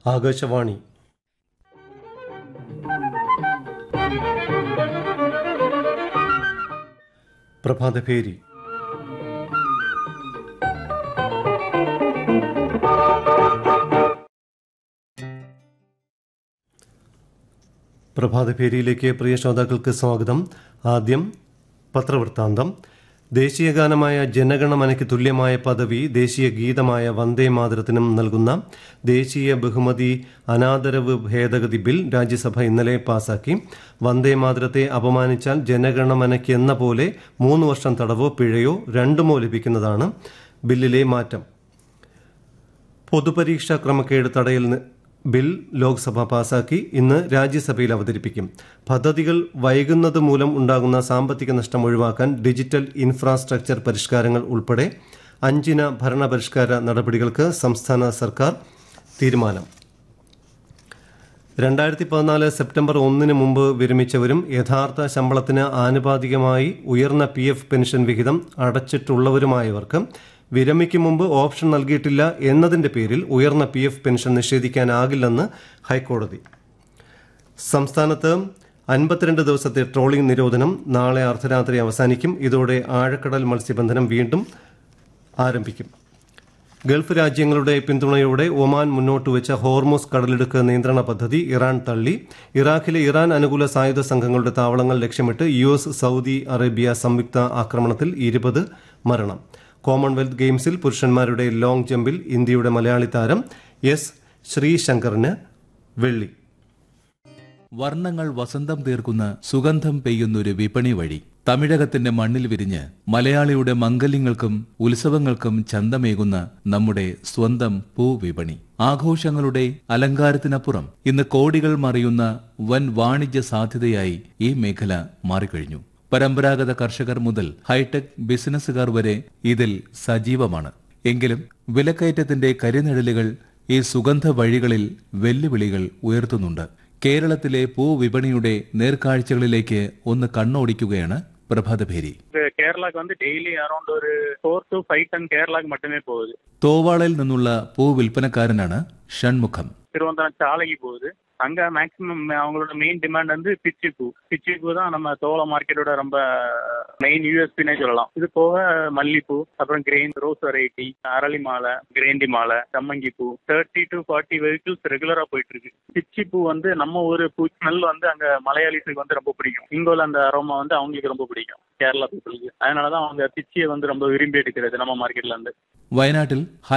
ആകാശവാണി പ്രഭാതഭേരി പ്രഭാതഭേരിയിലേക്ക് പ്രിയ ശ്രോതാക്കൾക്ക് സ്വാഗതം ആദ്യം പത്രവൃത്താന്തം ദേശീയഗാനമായ ജനഗണമനയ്ക്ക് തുല്യമായ പദവി ദേശീയ ഗീതമായ വന്ദേ മാതരത്തിനും നൽകുന്ന ദേശീയ ബഹുമതി അനാദരവ് ഭേദഗതി ബിൽ രാജ്യസഭ ഇന്നലെ പാസാക്കി വന്ദേ മാതരത്തെ അപമാനിച്ചാൽ ജനഗണമനയ്ക്ക് എന്ന പോലെ മൂന്ന് വർഷം തടവോ പിഴയോ രണ്ടുമോ ലഭിക്കുന്നതാണ് ബില്ലിലെ മാറ്റം പൊതുപരീക്ഷാ ക്രമക്കേട് തടയൽ നി- ബിൽ ലോക്സഭ പാസാക്കി ഇന്ന് രാജ്യസഭയിൽ അവതരിപ്പിക്കും പദ്ധതികൾ വൈകുന്നത് മൂലം ഉണ്ടാകുന്ന സാമ്പത്തിക നഷ്ടം ഒഴിവാക്കാൻ ഡിജിറ്റൽ ഇൻഫ്രാസ്ട്രക്ചർ പരിഷ്കാരങ്ങൾ ഉൾപ്പെടെ അഞ്ചിന ഭരണപരിഷ്കാര നടപടികൾക്ക് സംസ്ഥാന സർക്കാർ തീരുമാനം രണ്ടായിരത്തി പതിനാല് സെപ്റ്റംബർ ഒന്നിന് മുമ്പ് വിരമിച്ചവരും യഥാർത്ഥ ശമ്പളത്തിന് ആനുപാതികമായി ഉയർന്ന പി എഫ് പെൻഷൻ വിഹിതം അടച്ചിട്ടുള്ളവരുമായവർക്ക് വിരമിക്കും മുമ്പ് ഓപ്ഷൻ നൽകിയിട്ടില്ല എന്നതിന്റെ പേരിൽ ഉയർന്ന പി എഫ് പെൻഷൻ നിഷേധിക്കാനാകില്ലെന്ന് ഹൈക്കോടതി സംസ്ഥാനത്ത് അൻപത്തിരണ്ട് ദിവസത്തെ ട്രോളിംഗ് നിരോധനം നാളെ അർദ്ധരാത്രി അവസാനിക്കും ഇതോടെ ആഴക്കടൽ മത്സ്യബന്ധനം വീണ്ടും ആരംഭിക്കും ഗൾഫ് രാജ്യങ്ങളുടെ പിന്തുണയോടെ ഒമാൻ മുന്നോട്ട് വെച്ച ഹോർമോസ് കടലിടുക്ക് നിയന്ത്രണ പദ്ധതി ഇറാൻ തള്ളി ഇറാഖിലെ ഇറാൻ അനുകൂല സായുധ സംഘങ്ങളുടെ താവളങ്ങൾ ലക്ഷ്യമിട്ട് യു എസ് സൗദി അറേബ്യ സംയുക്ത ആക്രമണത്തിൽ ഇരുപത് മരണം കോമൺവെൽത്ത് ഗെയിംസിൽ പുരുഷന്മാരുടെ ലോങ് ജമ്പിൽ ഇന്ത്യയുടെ മലയാളി താരം എസ് ശ്രീശങ്കറിന് വെള്ളി വർണ്ണങ്ങൾ വസന്തം തീർക്കുന്ന സുഗന്ധം പെയ്യുന്നൊരു വിപണി വഴി തമിഴകത്തിന്റെ മണ്ണിൽ വിരിഞ്ഞ് മലയാളിയുടെ മംഗല്യങ്ങൾക്കും ഉത്സവങ്ങൾക്കും ചന്തമേകുന്ന നമ്മുടെ സ്വന്തം പൂവിപണി ആഘോഷങ്ങളുടെ അലങ്കാരത്തിനപ്പുറം ഇന്ന് കോടികൾ മറിയുന്ന വൻ വാണിജ്യ സാധ്യതയായി ഈ മേഖല മാറിക്കഴിഞ്ഞു പരമ്പരാഗത കർഷകർ മുതൽ ഹൈടെക് ബിസിനസ്സുകാർ വരെ ഇതിൽ സജീവമാണ് എങ്കിലും വിലക്കയറ്റത്തിന്റെ കരിനിഴലുകൾ ഈ സുഗന്ധ വഴികളിൽ വെല്ലുവിളികൾ ഉയർത്തുന്നുണ്ട് കേരളത്തിലെ പൂവിപണിയുടെ നേർക്കാഴ്ചകളിലേക്ക് ഒന്ന് കണ്ണോടിക്കുകയാണ് പ്രഭാതഭേരി இது கேரளாக்கு வந்து டெய்லி அரௌண்ட் ஒரு ஃபோர் டு ஃபைவ் டன் கேரளாக்கு மட்டுமே போகுது തോവാളയിൽ നിന്നുള്ള പൂ വിൽപ്പനക്കാരനാണ് ഷൺമുഖം திருவனந்தபுரம் சாலைக்கு போகுது அங்க மேக்சிமம் அவங்களோட மெயின் டிமாண்ட் வந்து பிச்சி பூ பிச்சி பூ தான் நம்ம தோள மார்க்கெட்டோட ரொம்ப மெயின் யூஎஸ்பினே சொல்லலாம் இது போக மல்லிப்பூ அப்புறம் கிரெயின் ரோஸ் வெரைட்டி அரளி மாலை கிரேண்டி மாலை சம்மங்கி பூ தேர்ட்டி டு ஃபார்ட்டி வெஹிக்கிள்ஸ் ரெகுலரா போயிட்டு இருக்கு பிச்சி பூ வந்து நம்ம ஒரு பூ ஸ்மெல் வந்து அங்க மலையாளிஸுக்கு வந்து ரொம்ப பிடிக்கும் இங்க உள்ள அந்த அரோமா வந்து அவங்களுக்கு ரொம்ப பிடிக்கும் கேரளா பீப்புளுக்கு அதனாலதான் அவங்க பிச்சியை வந்து ரொம்ப விரும்பி எடுக்கிறது நம்ம மார்க்கெட்ல இருந்து വയനാട്ടിൽ